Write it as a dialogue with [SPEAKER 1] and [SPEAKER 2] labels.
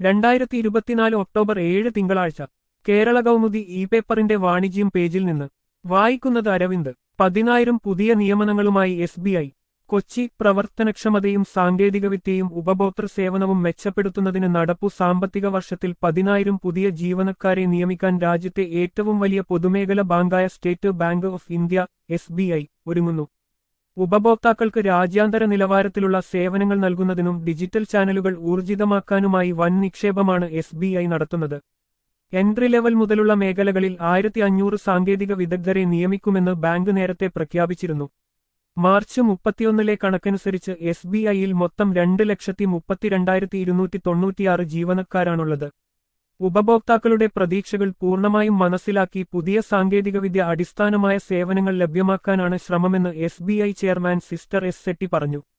[SPEAKER 1] രണ്ടായിരത്തി ഇരുപത്തിനാല് ഒക്ടോബർ ഏഴ് തിങ്കളാഴ്ച കേരള കൗമുദി ഇ പേപ്പറിന്റെ വാണിജ്യം പേജിൽ നിന്ന് വായിക്കുന്നത് അരവിന്ദ് പതിനായിരം പുതിയ നിയമനങ്ങളുമായി എസ് ബി ഐ കൊച്ചി പ്രവർത്തനക്ഷമതയും സാങ്കേതികവിദ്യയും ഉപഭോക്തൃ സേവനവും മെച്ചപ്പെടുത്തുന്നതിന് നടപ്പു സാമ്പത്തിക വർഷത്തിൽ പതിനായിരം പുതിയ ജീവനക്കാരെ നിയമിക്കാൻ രാജ്യത്തെ ഏറ്റവും വലിയ പൊതുമേഖല ബാങ്കായ State Bank of India S B I ഒരുങ്ങുന്നു ഉപഭോക്താക്കൾക്ക് രാജ്യാന്തര നിലവാരത്തിലുള്ള സേവനങ്ങൾ നൽകുന്നതിനും ഡിജിറ്റൽ ചാനലുകൾ ഊർജിതമാക്കാനുമായി വൻ നിക്ഷേപമാണ് എസ് ബി ഐ നടത്തുന്നത് എൻട്രി ലെവൽ മുതലുള്ള മേഖലകളിൽ ആയിരത്തി അഞ്ഞൂറ് സാങ്കേതിക വിദഗ്ധരെ നിയമിക്കുമെന്ന് ബാങ്ക് നേരത്തെ പ്രഖ്യാപിച്ചിരുന്നു മാർച്ച് മുപ്പത്തിയൊന്നിലെ കണക്കനുസരിച്ച് എസ് ബി ഐയിൽ മൊത്തം രണ്ട് ലക്ഷത്തി മുപ്പത്തിരണ്ടായിരത്തി ഇരുന്നൂറ്റി തൊണ്ണൂറ്റിയാറ് ജീവനക്കാരാണുള്ളത് ഉപഭോക്താക്കളുടെ പ്രതീക്ഷകൾ പൂർണ്ണമായും മനസ്സിലാക്കി പുതിയ സാങ്കേതികവിദ്യ അടിസ്ഥാനമായ സേവനങ്ങൾ ലഭ്യമാക്കാനാണ് ശ്രമമെന്ന് എസ് ബി ഐ ചെയർമാൻ സിസ്റ്റർ എസ് സെട്ടി പറഞ്ഞു